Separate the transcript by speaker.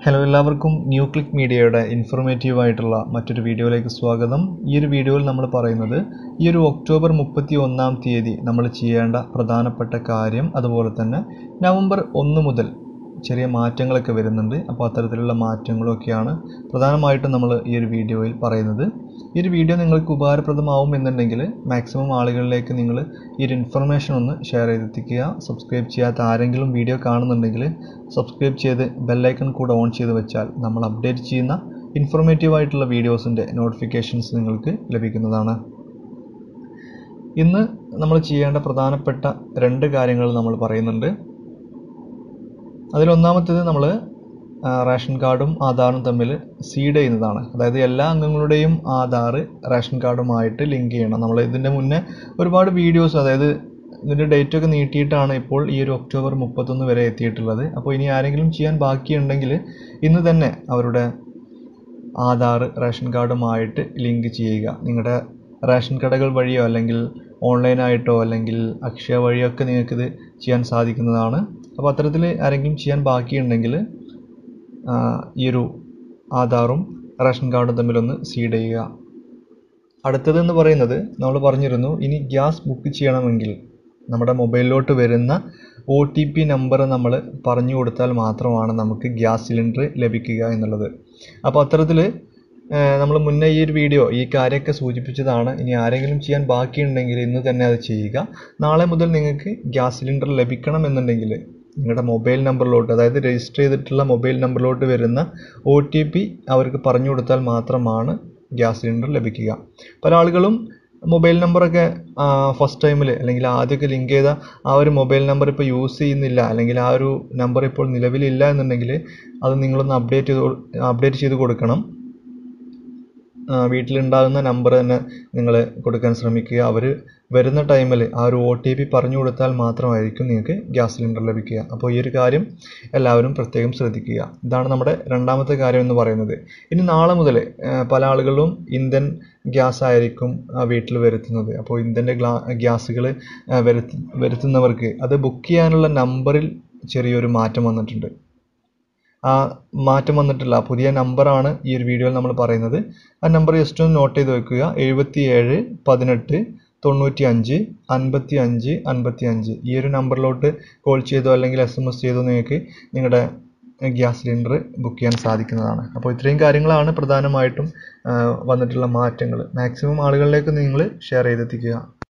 Speaker 1: hello എല്ലാവർക്കും new click മീഡിയയുടെ informative ആയിട്ടുള്ള മറ്റൊരു വീഡിയോയിലേക്ക് സ്വാഗതം ഈ ഒരു വീഡിയോയിൽ നമ്മൾ പറയുന്നത് ഈ ഒരു ഒക്ടോബർ മുപ്പത്തി ഒന്നാം തീയതി നമ്മൾ ചെയ്യേണ്ട പ്രധാനപ്പെട്ട കാര്യം അതുപോലെ തന്നെ നവംബർ ഒന്ന് മുതൽ ചെറിയ മാറ്റങ്ങളൊക്കെ വരുന്നുണ്ട് അപ്പോൾ അത്തരത്തിലുള്ള മാറ്റങ്ങളൊക്കെയാണ് പ്രധാനമായിട്ടും നമ്മൾ ഈ ഒരു വീഡിയോയിൽ പറയുന്നത് ഈ ഒരു വീഡിയോ നിങ്ങൾക്ക് ഉപകാരപ്രദമാവും എന്നുണ്ടെങ്കിൽ മാക്സിമം ആളുകളിലേക്ക് നിങ്ങൾ ഈ ഒരു ഇൻഫർമേഷൻ ഒന്ന് ഷെയർ ചെയ്തെത്തിക്കുക സബ്സ്ക്രൈബ് ചെയ്യാത്ത ആരെങ്കിലും വീഡിയോ കാണുന്നുണ്ടെങ്കിൽ സബ്സ്ക്രൈബ് ചെയ്ത് ബെല്ലൈക്കൺ കൂടെ ഓൺ ചെയ്ത് വെച്ചാൽ നമ്മൾ അപ്ഡേറ്റ് ചെയ്യുന്ന ഇൻഫോർമേറ്റീവ് ആയിട്ടുള്ള വീഡിയോസിൻ്റെ നോട്ടിഫിക്കേഷൻസ് നിങ്ങൾക്ക് ലഭിക്കുന്നതാണ് ഇന്ന് നമ്മൾ ചെയ്യേണ്ട പ്രധാനപ്പെട്ട രണ്ട് കാര്യങ്ങൾ നമ്മൾ പറയുന്നുണ്ട് അതിലൊന്നാമത്തേത് നമ്മൾ റേഷൻ കാർഡും ആധാറും തമ്മിൽ സീഡ് ചെയ്യുന്നതാണ് അതായത് എല്ലാ അംഗങ്ങളുടെയും ആധാർ റേഷൻ കാർഡുമായിട്ട് ലിങ്ക് ചെയ്യണം നമ്മൾ ഇതിൻ്റെ മുന്നേ ഒരുപാട് വീഡിയോസ് അതായത് ഇതിൻ്റെ ഡേറ്റ് ഒക്കെ നീട്ടിയിട്ടാണ് ഇപ്പോൾ ഈ ഒരു ഒക്ടോബർ മുപ്പത്തൊന്ന് വരെ എത്തിയിട്ടുള്ളത് അപ്പോൾ ഇനി ആരെങ്കിലും ചെയ്യാൻ ബാക്കിയുണ്ടെങ്കിൽ ഇന്ന് തന്നെ അവരുടെ ആധാർ റേഷൻ കാർഡുമായിട്ട് ലിങ്ക് ചെയ്യുക നിങ്ങളുടെ റേഷൻ കടകൾ വഴിയോ അല്ലെങ്കിൽ ഓൺലൈനായിട്ടോ അല്ലെങ്കിൽ അക്ഷയ വഴിയൊക്കെ നിങ്ങൾക്കിത് ചെയ്യാൻ സാധിക്കുന്നതാണ് അപ്പോൾ അത്തരത്തിൽ ആരെങ്കിലും ചെയ്യാൻ ബാക്കിയുണ്ടെങ്കിൽ ഈ ഒരു ആധാറും റേഷൻ കാർഡും തമ്മിലൊന്ന് സീഡ് ചെയ്യുക അടുത്തത് എന്ന് പറയുന്നത് നമ്മൾ പറഞ്ഞിരുന്നു ഇനി ഗ്യാസ് ബുക്ക് ചെയ്യണമെങ്കിൽ നമ്മുടെ മൊബൈലിലോട്ട് വരുന്ന ഒ ടി പി നമ്പർ നമ്മൾ പറഞ്ഞു കൊടുത്താൽ മാത്രമാണ് നമുക്ക് ഗ്യാസ് സിലിണ്ടർ ലഭിക്കുക എന്നുള്ളത് അപ്പോൾ അത്തരത്തിൽ നമ്മൾ മുന്നേ ഈ ഒരു വീഡിയോ ഈ കാര്യമൊക്കെ സൂചിപ്പിച്ചതാണ് ഇനി ആരെങ്കിലും ചെയ്യാൻ ബാക്കിയുണ്ടെങ്കിൽ ഇന്ന് തന്നെ അത് ചെയ്യുക നാളെ മുതൽ നിങ്ങൾക്ക് ഗ്യാസ് സിലിണ്ടർ ലഭിക്കണം എന്നുണ്ടെങ്കിൽ നിങ്ങളുടെ മൊബൈൽ നമ്പറിലോട്ട് അതായത് രജിസ്റ്റർ ചെയ്തിട്ടുള്ള മൊബൈൽ നമ്പറിലോട്ട് വരുന്ന ഒ ടി പി അവർക്ക് പറഞ്ഞു കൊടുത്താൽ മാത്രമാണ് ഗ്യാസ് സിലിണ്ടർ ലഭിക്കുക പല ആളുകളും മൊബൈൽ നമ്പറൊക്കെ ഫസ്റ്റ് ടൈമിൽ അല്ലെങ്കിൽ ആദ്യമൊക്കെ ലിങ്ക് ചെയ്ത ആ ഒരു മൊബൈൽ നമ്പർ ഇപ്പോൾ യൂസ് ചെയ്യുന്നില്ല അല്ലെങ്കിൽ ആ ഒരു നമ്പർ ഇപ്പോൾ നിലവിലില്ല എന്നുണ്ടെങ്കിൽ അത് നിങ്ങളൊന്ന് അപ്ഡേറ്റ് ചെയ്ത് അപ്ഡേറ്റ് ചെയ്ത് കൊടുക്കണം വീട്ടിലുണ്ടാകുന്ന നമ്പർ തന്നെ നിങ്ങൾ കൊടുക്കാൻ ശ്രമിക്കുക അവർ വരുന്ന ടൈമിൽ ആ ഒരു ഒ ടി പി പറഞ്ഞു കൊടുത്താൽ മാത്രമായിരിക്കും നിങ്ങൾക്ക് ഗ്യാസ് സിലിണ്ടർ ലഭിക്കുക അപ്പോൾ ഈ ഒരു കാര്യം എല്ലാവരും പ്രത്യേകം ശ്രദ്ധിക്കുക ഇതാണ് നമ്മുടെ രണ്ടാമത്തെ കാര്യം എന്ന് പറയുന്നത് ഇനി നാളെ മുതൽ പല ആളുകളും ഇന്ധൻ ഗ്യാസ് ആയിരിക്കും വീട്ടിൽ വരുത്തുന്നത് അപ്പോൾ ഇന്ധൻ്റെ ഗ്ലാ ഗ്യാസുകൾ വരുത്തി വരുത്തുന്നവർക്ക് അത് ബുക്ക് ചെയ്യാനുള്ള നമ്പറിൽ ചെറിയൊരു മാറ്റം വന്നിട്ടുണ്ട് ആ മാറ്റം വന്നിട്ടില്ല പുതിയ നമ്പറാണ് ഈ ഒരു വീഡിയോയിൽ നമ്മൾ പറയുന്നത് ആ നമ്പർ ജസ്റ്റ് ഒന്ന് നോട്ട് ചെയ്ത് വെക്കുക എഴുപത്തി ഏഴ് പതിനെട്ട് തൊണ്ണൂറ്റി അഞ്ച് അൻപത്തി അഞ്ച് അൻപത്തി അഞ്ച് ഈ ഒരു നമ്പറിലോട്ട് കോൾ ചെയ്തോ അല്ലെങ്കിൽ എസ് എം എസ് ചെയ്തോ നിങ്ങൾക്ക് നിങ്ങളുടെ ഗ്യാസ് സിലിണ്ടർ ബുക്ക് ചെയ്യാൻ സാധിക്കുന്നതാണ് അപ്പോൾ ഇത്രയും കാര്യങ്ങളാണ് പ്രധാനമായിട്ടും വന്നിട്ടുള്ള മാറ്റങ്ങൾ മാക്സിമം ആളുകളിലേക്ക് നിങ്ങൾ ഷെയർ ചെയ്തെത്തിക്കുക